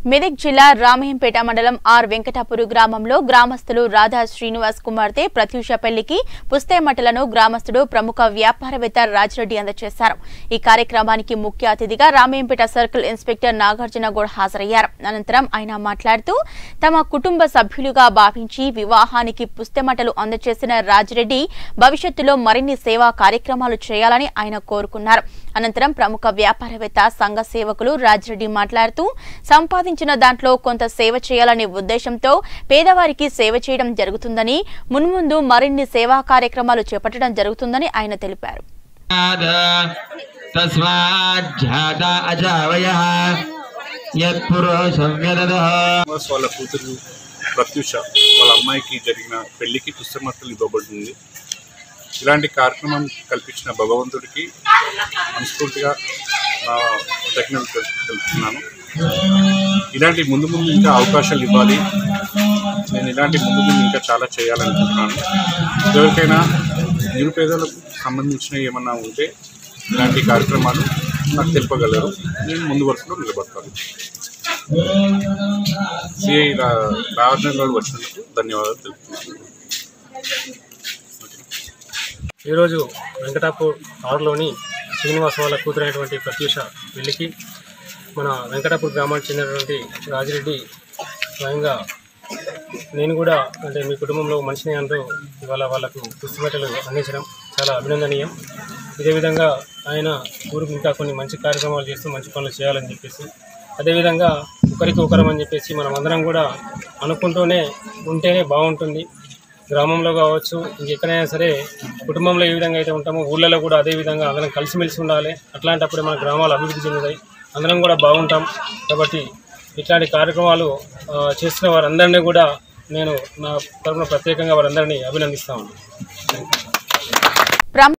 మెదక్ జిల్లా రామయ్యంపేట మండలం ఆర్ వెంకటాపురు గ్రామంలో గ్రామస్తులు రాధా శ్రీనివాస్ కుమార్తె ప్రత్యూష పెళ్లికి పుస్తేమటలను గ్రామస్తుడు ప్రముఖ వ్యాపారవేత్త రాజిరెడ్డి అందజేశారు ఈ కార్యక్రమానికి ముఖ్య అతిథిగా రామయ్యంపేట సర్కిల్ ఇన్స్పెక్టర్ నాగార్జున గౌడ్ హాజరయ్యారు అనంతరం ఆయన మాట్లాడుతూ తమ కుటుంబ సభ్యులుగా భావించి వివాహానికి పుస్తెమటలు అందజేసిన రాజిరెడ్డి భవిష్యత్తులో మరిన్ని సేవా కార్యక్రమాలు చేయాలని ఆయన కోరుకున్నారు అనంతరం ప్రముఖ వ్యాపారవేత్త సంఘ సేవకులు రాజిరెడ్డి మాట్లాడుతూ సంపాదించిన దాంట్లో కొంత సేవ చేయాలనే ఉద్దేశంతో పేదవారికి సేవ చేయడం జరుగుతుందని మున్ముందు మరిన్ని సేవా కార్యక్రమాలు చేపట్టడం జరుగుతుందని ఆయన తెలిపారు తస్మాజ్జాత అజావయ యత్పురుషం వ్యదదః శ్రీనివాస్ వాళ్ళ కూతురు ప్రత్యూష వాళ్ళ అమ్మాయికి జరిగిన పెళ్లికి పుస్తమట్టలు ఇవ్వబడింది ఇలాంటి కార్యక్రమం కల్పించిన భగవంతుడికి మనస్ఫూర్తిగా నా కృతజ్ఞతలు తెలు- తెలుపుతున్నాను ఇలాంటి ముందు ముందు ఇంకా అవకాశాలు ఇవ్వాలి నేను ఇలాంటి ముందు ముందు ఇంకా చాలా చేయాలనుకుంటున్నాను ఎవరికైనా నిరుపేదలకు సంబంధించిన ఏమన్నా ఉంటే ఇలాంటి కార్యక్రమాలు నాకు తెలుపగలరు నేను ముందు వరుసలో నిలబడతాను సిఐ రాజన్ గారు వచ్చినందుకు ధన్యవాదాలు తెలుపుతున్నాను ఈరోజు వెంకటాపూర్ ఆరులోని శ్రీనివాస్ వాళ్ళ కూతురైనటువంటి ప్రత్యూష పెళ్లికి మన వెంకటాపూర్ గ్రామానికి చెందినటువంటి రాజిరెడ్డి స్వయంగా నేను కూడా అంటే మీ కుటుంబంలో మనిషిని అంటూ ఇవాళ వాళ్ళకు పుస్తకలు అందించడం చాలా అభినందనీయం ఇదే విధంగా ఆయన ఊరికి ఇంకా కొన్ని మంచి కార్యక్రమాలు చేస్తూ మంచి పనులు చేయాలని చెప్పేసి అదేవిధంగా ఒకరికి ఒకరం అని చెప్పేసి మనం అందరం కూడా అనుకుంటూనే ఉంటేనే బాగుంటుంది గ్రామంలో కావచ్చు ఇంకెక్కడైనా సరే కుటుంబంలో ఏ విధంగా అయితే ఉంటామో ఊళ్ళలో కూడా అదే విధంగా అందరం కలిసిమెలిసి ఉండాలి అట్లాంటప్పుడే మన గ్రామాలు అభివృద్ధి చెందుతాయి అందరం కూడా బాగుంటాం కాబట్టి ఇట్లాంటి కార్యక్రమాలు ఆ, చేస్తున్న వారందరినీ కూడా నేను నా తరఫున ప్రత్యేకంగా వారందరినీ అభినందిస్తా ఉన్నాను